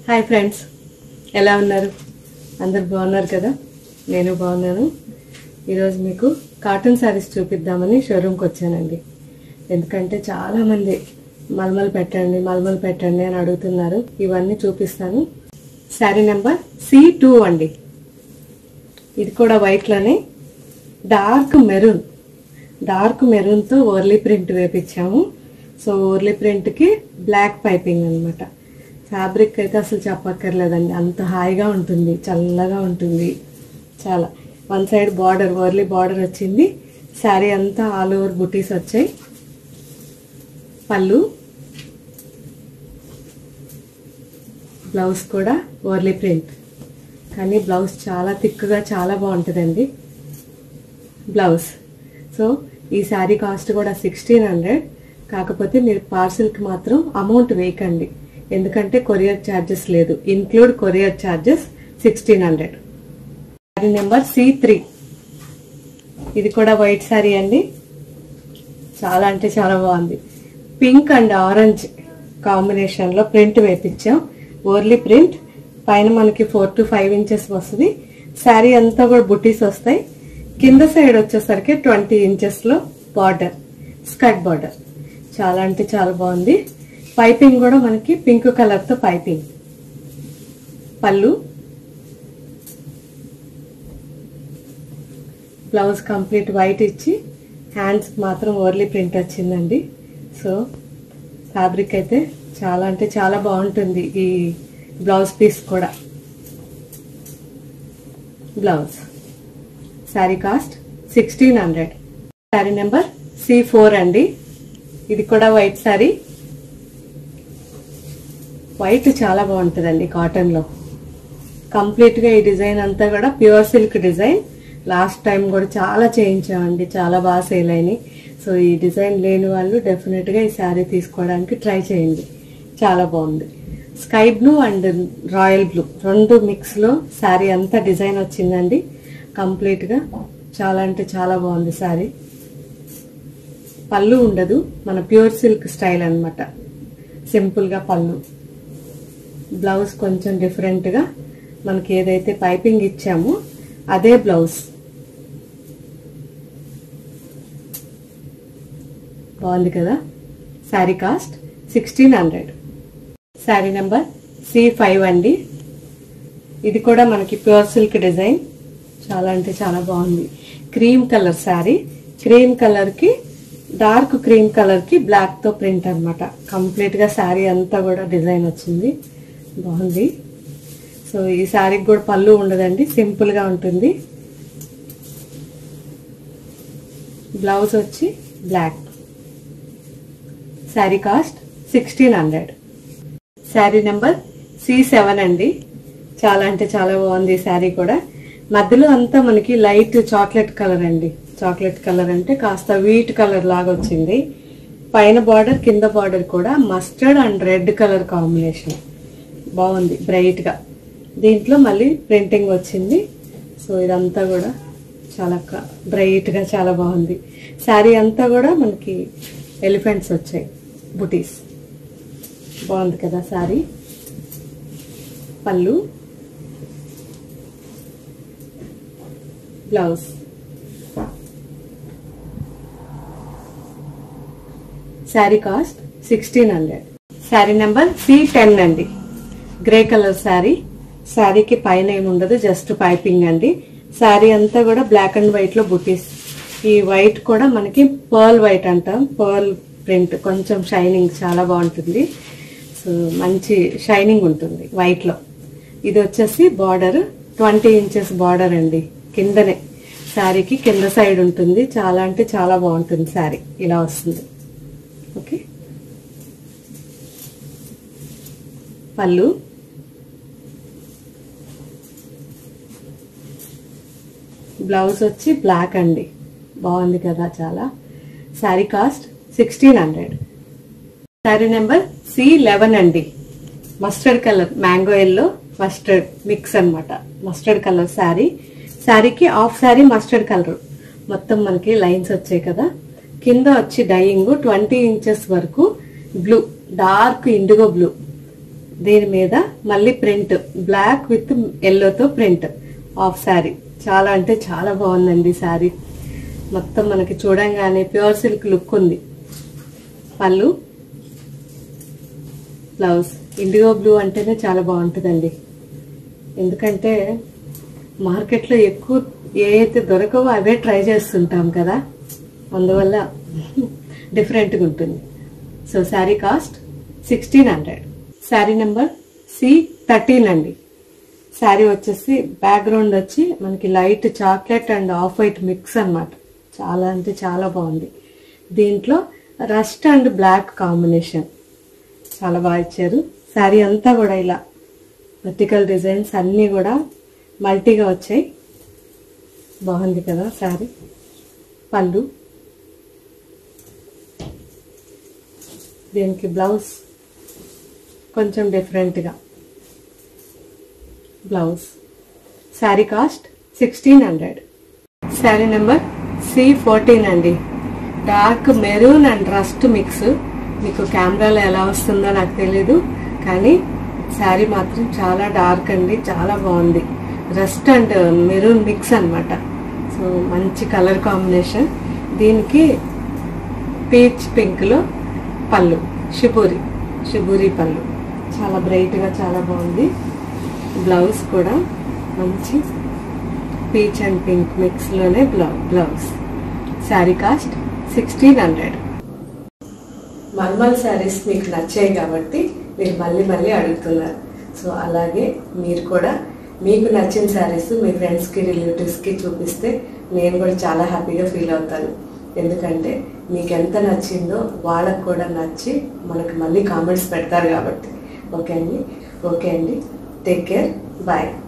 hi friends ఎలా ఉన్నారు అందరు బాగున్నారు కదా నేను బాగున్నాను ఈరోజు మీకు కాటన్ శారీస్ చూపిద్దామని షోరూమ్కి వచ్చానండి ఎందుకంటే చాలామంది మల్మల్ పెట్టండి మల్మల్ పెట్టండి అని అడుగుతున్నారు ఇవన్నీ చూపిస్తాను శారీ నెంబర్ సి టూ అండి ఇది కూడా వైట్లోనే డార్క్ మెరూన్ డార్క్ మెరూన్తో ఓర్లీ ప్రింట్ వేపించాము సో ఓర్లీ ప్రింట్కి బ్లాక్ పైపింగ్ అనమాట ఫ్యాబ్రిక్ అయితే అసలు చెప్పక్కర్లేదండి అంత హాయిగా ఉంటుంది చల్లగా ఉంటుంది చాలా one side border Warli border వచ్చింది శారీ అంతా ఆల్ ఓవర్ బుటీస్ వచ్చాయి పళ్ళు బ్లౌజ్ కూడా ఓర్లీ ప్రింట్ కానీ బ్లౌజ్ చాలా థిక్గా చాలా బాగుంటుందండి బ్లౌజ్ సో ఈ శారీ కాస్ట్ కూడా సిక్స్టీన్ హండ్రెడ్ కాకపోతే మీరు పార్సిల్కి మాత్రం అమౌంట్ వేయకండి ఎందుకంటే కొరియర్ ఛార్జెస్ లేదు include courier charges sixteen hundred sari number C three ఇది కూడా వైట్ శారీ అండి చాలా అంటే చాలా బాగుంది పింక్ అండ్ ఆరెంజ్ కాంబినేషన్లో ప్రింట్ వేపించాం ఓర్లీ ప్రింట్ పైన మనకి ఫోర్ టు ఫైవ్ ఇంచెస్ వస్తుంది శారీ అంతా కూడా బుటీస్ వస్తాయి కింద సైడ్ వచ్చేసరికి ట్వంటీ ఇంచెస్లో బార్డర్ స్కర్ట్ బార్డర్ చాలా అంటే చాలా బాగుంది పైపింగ్ కూడా మనకి పింక్ కలర్తో పైపింగ్ పళ్ళు బ్లౌజ్ కంప్లీట్ వైట్ ఇచ్చి హ్యాండ్స్ మాత్రం ఓర్లీ ప్రింట్ వచ్చిందండి సో ఫ్యాబ్రిక్ అయితే చాలా అంటే చాలా బాగుంటుంది ఈ బ్లౌజ్ పీస్ కూడా blouse sari cost sixteen hundred sari number C four అండి ఇది కూడా వైట్ శారీ వైట్ చాలా బాగుంటుందండి కాటన్లో కంప్లీట్గా ఈ డిజైన్ అంతా కూడా pure silk design last time కూడా చాలా చేయించామండి చాలా బాగా సేల్ అయినాయి సో ఈ డిజైన్ లేని వాళ్ళు డెఫినెట్గా ఈ శారీ తీసుకోవడానికి ట్రై చేయండి చాలా బాగుంది sky blue and royal blue రెండు మిక్స్లో శారీ అంతా డిజైన్ వచ్చిందండి కంప్లీట్గా చాలా అంటే చాలా బాగుంది శారీ పళ్ళు ఉండదు మన ప్యూర్ సిల్క్ స్టైల్ అనమాట సింపుల్గా పళ్ళు బ్లౌజ్ కొంచెం డిఫరెంట్గా మనకి ఏదైతే పైపింగ్ ఇచ్చామో అదే బ్లౌజ్ బాగుంది కదా sari cost sixteen hundred sari number C five అండి ఇది కూడా మనకి ప్యూర్ సిల్క్ డిజైన్ చాలా అంటే చాలా బాగుంది క్రీమ్ కలర్ శారీ క్రీమ్ కలర్కి డార్క్ క్రీమ్ కలర్కి బ్లాక్తో ప్రింట్ అనమాట కంప్లీట్గా శారీ అంతా కూడా డిజైన్ వచ్చింది బాగుంది సో ఈ శారీకి కూడా పళ్ళు ఉండదండి సింపుల్గా ఉంటుంది బ్లౌజ్ వచ్చి black sari cost sixteen hundred sari number C seven అండి చాలా అంటే చాలా బాగుంది ఈ శారీ కూడా మధ్యలో అంతా మనకి లైట్ చాక్లెట్ కలర్ అండి చాక్లెట్ కలర్ అంటే కాస్త వీట్ కలర్ లాగా వచ్చింది పైన బార్డర్ కింద బార్డర్ కూడా mustard and red colour combination బాగుంది బ్రైట్గా దీంట్లో మళ్ళీ ప్రింటింగ్ వచ్చింది సో ఇదంతా కూడా చాలా బ్రైట్గా చాలా బాగుంది శారీ అంతా కూడా మనకి ఎలిఫెంట్స్ వచ్చాయి బుటీస్ బాగుంది కదా శారీ పళ్ళు blouse sari cost sixteen hundred sari number C ten అండి గ్రే కలర్ శారీ శారీకి పైన ఏమి ఉండదు జస్ట్ పైపింగ్ అండి శారీ అంతా కూడా బ్లాక్ అండ్ వైట్ లో బుటీస్ ఈ వైట్ కూడా మనకి పర్ల్ వైట్ అంటాం పర్ల్ ప్రింట్ కొంచెం షైనింగ్ చాలా బాగుంటుంది సో మంచి షైనింగ్ ఉంటుంది వైట్ లో ఇది వచ్చేసి బార్డర్ ట్వంటీ ఇంచెస్ బార్డర్ అండి కిందనే శారీకి కింద సైడ్ ఉంటుంది చాలా అంటే చాలా బాగుంటుంది శారీ ఇలా వస్తుంది ఓకే పళ్ళు బ్లౌజ్ వచ్చి బ్లాక్ అండి బాగుంది కదా చాలా sari cost sixteen hundred sari number C eleven అండి mustard colour mango yellow mustard mix అనమాట మస్టర్డ్ కలర్ శారీ శారీకి హాఫ్ శారీ మస్టర్డ్ కలర్ మొత్తం మనకి లైన్స్ వచ్చాయి కదా కింద వచ్చి డైయింగ్ ట్వంటీ ఇంచెస్ వరకు బ్లూ డార్క్ ఇండిగో బ్లూ దీని మీద మళ్ళీ ప్రింట్ బ్లాక్ విత్ ఎల్లోతో ప్రింట్ ఆఫ్ శారీ చాలా అంటే చాలా బాగుందండి శారీ మొత్తం మనకి చూడంగానే ప్యూర్ సిల్క్ లుక్ ఉంది పళ్ళు బ్లౌజ్ ఇండిగో బ్లూ అంటేనే చాలా బాగుంటుందండి ఎందుకంటే మార్కెట్లో ఎక్కువ ఏ అయితే దొరకవో అవే ట్రై చేస్తుంటాం కదా అందువల్ల డిఫరెంట్గా ఉంటుంది so sari cost sixteen hundred sari number C thirteen అండి శారీ వచ్చేసి బ్యాక్గ్రౌండ్ వచ్చి మనకి light chocolate and off white mix అన్నమాట చాలా అంటే చాలా బాగుంది దీంట్లో రస్ట్ అండ్ బ్లాక్ కాంబినేషన్ చాలా బాగా ఇచ్చారు శారీ అంతా కూడా ఇలా వర్టికల్ డిజైన్స్ అన్నీ కూడా మల్టీగా వచ్చాయి బాగుంది కదా శారీ పళ్ళు దీనికి బ్లౌజ్ కొంచెం డిఫరెంట్గా blouse sari cost sixteen hundred sari number C fourteen అండి dark maroon and rust mix మీకు కెమెరాలో ఎలా వస్తుందో నాకు తెలీదు కానీ శారీ మాత్రం చాలా డార్క్ అండి చాలా బాగుంది రస్ట్ అండ్ మెరూన్ మిక్స్ అన్నమాట సో మంచి కలర్ కాంబినేషన్ దీనికి పీచ్ పింక్లో పళ్ళు షిబూరి షిబూరి పళ్ళు చాలా బ్రైట్గా చాలా బాగుంది బ్లౌజ్ కూడా మంచి పీచ్ అండ్ పింక్ మిక్స్లోనే blouse blouse sari cost sixteen hundred mulmul saris మీకు నచ్చాయి కాబట్టి మీరు మళ్ళీ మళ్ళీ అడుగుతున్నారు సో అలాగే మీరు కూడా మీకు నచ్చిన శారీస్ మీ ఫ్రెండ్స్కి రిలేటివ్స్కి చూపిస్తే నేను కూడా చాలా హ్యాపీగా ఫీల్ అవుతాను ఎందుకంటే మీకు ఎంత నచ్చిందో వాళ్ళకు కూడా నచ్చి మనకు మళ్ళీ కామెంట్స్ పెడతారు కాబట్టి ఓకే అండి ఓకే అండి టేక్ కేర్ బాయ్